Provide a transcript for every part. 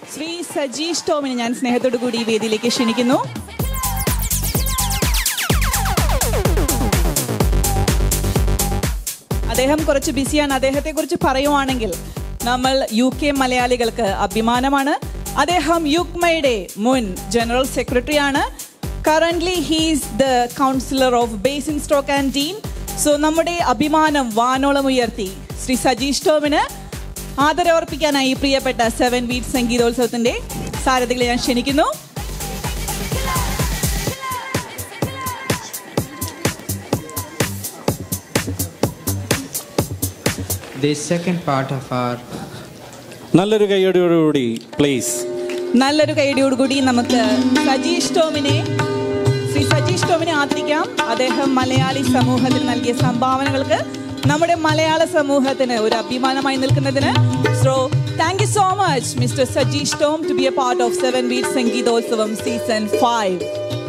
ശ്രീ സജീഷ് ടോമിനെ ഞാൻ സ്നേഹത്തോടു കൂടി ഈ വേദിയിലേക്ക് ക്ഷണിക്കുന്നു അദ്ദേഹം കുറച്ച് ബിസിയാണ് അദ്ദേഹത്തെ കുറിച്ച് പറയുവാണെങ്കിൽ നമ്മൾ യു കെ മലയാളികൾക്ക് അഭിമാനമാണ് അദ്ദേഹം യുക്മയുടെ മുൻ ജനറൽ സെക്രട്ടറി ആണ് currently he's the councillor of Basingstoke and Deane so നമ്മുടെ അഭിമാനം വാനോളം ഉയർത്തി ശ്രീ സജീഷ് ടോമിന് ആദരവർപ്പിക്കാനായി പ്രിയപ്പെട്ട സെവൻ ബീറ്റ് സംഗീതോത്സവത്തിന്റെ സാരഥികളെ ഞാൻ ക്ഷണിക്കുന്നു The second part of our നല്ലൊരു കൈയടിയോടുകൂടി പ്ലീസ് നല്ലൊരു കൈയടിയോടുകൂടി നമുക്ക് സജീഷ് ടോമിനെ ശ്രീ സജീഷ് ടോമിനെ ആദരിക്കാം അദ്ദേഹം മലയാളി സമൂഹത്തിൽ നൽകിയ സംഭാവനകൾക്ക് നമ്മുടെ മലയാള സമൂഹത്തിന് ഒരു അഭിമാനമായി നിൽക്കുന്നതിന് so thank you so much mister Sajeesh Tom to be a part of seven beat സംഗീതോത്സവം സീസൺ ഫൈവ്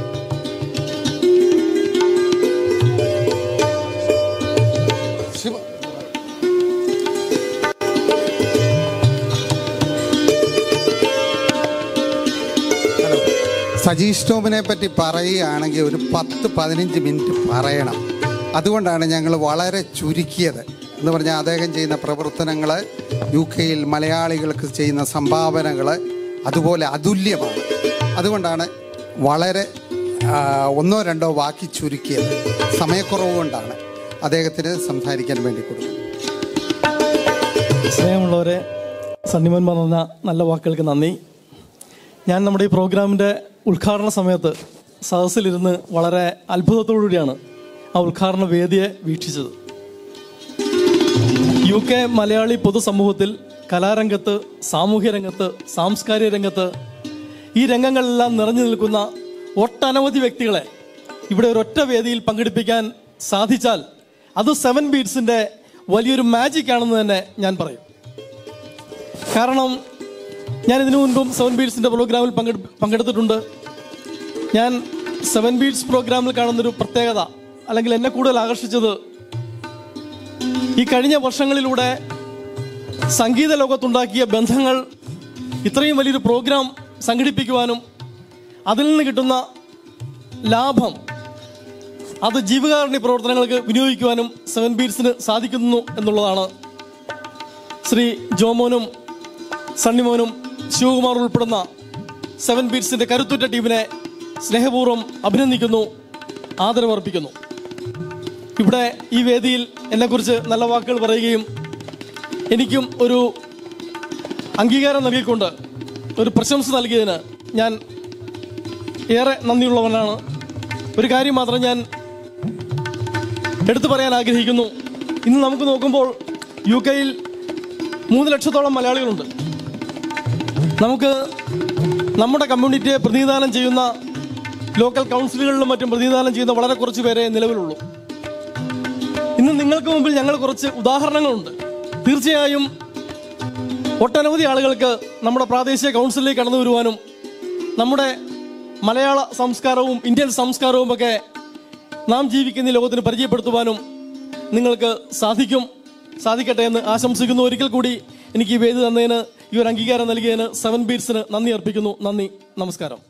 സജീഷ് ടോമിനെ പറ്റി പറയുകയാണെങ്കിൽ ഒരു പത്ത് പതിനഞ്ച് മിനിറ്റ് പറയണം അതുകൊണ്ടാണ് ഞങ്ങൾ വളരെ ചുരുക്കിയത് എന്ന് പറഞ്ഞാൽ അദ്ദേഹം ചെയ്യുന്ന പ്രവർത്തനങ്ങൾ യു കെയിൽ മലയാളികൾക്ക് ചെയ്യുന്ന സംഭാവനകൾ അതുപോലെ അതുല്യമാണ് അതുകൊണ്ടാണ് വളരെ ആ, ഒന്നോ രണ്ടോ വാക്കി ചുരുക്കിയത് സമയക്കുറവ് കൊണ്ടാണ് അദ്ദേഹത്തിന് സംസാരിക്കാൻ വേണ്ടി കൊടുക്കുന്നത് സ്നേഹമുള്ളവരെ സണ്ണിമോൻ പറഞ്ഞ നല്ല വാക്കുകൾക്ക് നന്ദി ഞാൻ നമ്മുടെ ഈ പ്രോഗ്രാമിൻ്റെ ഉദ്ഘാടന സമയത്ത് സദസ്സിലിരുന്ന് വളരെ അത്ഭുതത്തോടുകൂടിയാണ് ആ ഉദ്ഘാടന വേദിയെ വീക്ഷിച്ചത് യു കെ മലയാളി പൊതുസമൂഹത്തിൽ കലാരംഗത്ത് സാമൂഹ്യ രംഗത്ത് സാംസ്കാരിക രംഗത്ത് ഈ രംഗങ്ങളെല്ലാം നിറഞ്ഞു നിൽക്കുന്ന ഒട്ടനവധി വ്യക്തികളെ ഇവിടെ ഒരൊറ്റ വേദിയിൽ പങ്കെടുപ്പിക്കാൻ സാധിച്ചാൽ അത് സെവൻ ബീറ്റ്സിൻ്റെ വലിയൊരു മാജിക് ആണെന്ന് തന്നെ ഞാൻ പറയും കാരണം ഞാൻ ഇതിനു മുൻപും സെവൻ ബീറ്റ്സിൻ്റെ പ്രോഗ്രാമിൽ പങ്കെടു പങ്കെടുത്തിട്ടുണ്ട് ഞാൻ സെവൻ ബീറ്റ്സ് പ്രോഗ്രാമിൽ കാണുന്നൊരു പ്രത്യേകത അല്ലെങ്കിൽ എന്നെ കൂടുതൽ ആകർഷിച്ചത് ഈ കഴിഞ്ഞ വർഷങ്ങളിലൂടെ സംഗീത ലോകത്തുണ്ടാക്കിയ ബന്ധങ്ങൾ ഇത്രയും വലിയൊരു പ്രോഗ്രാം സംഘടിപ്പിക്കുവാനും അതിൽ നിന്ന് കിട്ടുന്ന ലാഭം അത് ജീവകാരുണ്യ പ്രവർത്തനങ്ങൾക്ക് വിനിയോഗിക്കുവാനും സെവൻ ബീറ്റ്സിന് സാധിക്കുന്നു എന്നുള്ളതാണ് ശ്രീ ജോമോനും സണ്ണിമോനും ശിവകുമാർ ഉൾപ്പെടുന്ന സെവൻ ബീറ്റ്സിന്റെ കരുത്തുറ്റ ടീമിനെ സ്നേഹപൂർവ്വം അഭിനന്ദിക്കുന്നു ആദരവർപ്പിക്കുന്നു ഇവിടെ ഈ വേദിയിൽ എന്നെക്കുറിച്ച് നല്ല വാക്കുകൾ പറയുകയും എനിക്കും ഒരു അംഗീകാരം നൽകിക്കൊണ്ട് ഒരു പ്രശംസ നൽകിയതിന് ഞാൻ ഏറെ നന്ദിയുള്ളവനാണ് ഒരു കാര്യം മാത്രം ഞാൻ എടുത്തു പറയാൻ ആഗ്രഹിക്കുന്നു ഇന്ന് നമുക്ക് നോക്കുമ്പോൾ യു കെയിൽ മൂന്ന് ലക്ഷത്തോളം മലയാളികളുണ്ട് നമുക്ക് നമ്മുടെ കമ്മ്യൂണിറ്റിയെ പ്രതിനിധാനം ചെയ്യുന്ന ലോക്കൽ കൗൺസിലുകളിലും മറ്റും പ്രതിനിധാനം ചെയ്യുന്ന വളരെ കുറച്ച് പേരെ നിലവിലുള്ളൂ ഇന്ന് നിങ്ങൾക്ക് മുമ്പിൽ ഞങ്ങൾ കുറച്ച് ഉദാഹരണങ്ങളുണ്ട് തീർച്ചയായും ഒട്ടനവധി ആളുകൾക്ക് നമ്മുടെ പ്രാദേശിക കൗൺസിലിലേക്ക് കടന്നു വരുവാനും നമ്മുടെ മലയാള സംസ്കാരവും ഇന്ത്യൻ സംസ്കാരവും ഒക്കെ നാം ജീവിക്കുന്ന ഈ ലോകത്തിന് പരിചയപ്പെടുത്തുവാനും നിങ്ങൾക്ക് സാധിക്കും സാധിക്കട്ടെ എന്ന് ആശംസിക്കുന്നു ഒരിക്കൽ കൂടി എനിക്ക് ഈ വേദി തന്നതിന് ഈ ഒരു അംഗീകാരം നൽകിയതിന് സെവൻ ബീറ്റ്സിന് നന്ദി അർപ്പിക്കുന്നു നന്ദി നമസ്കാരം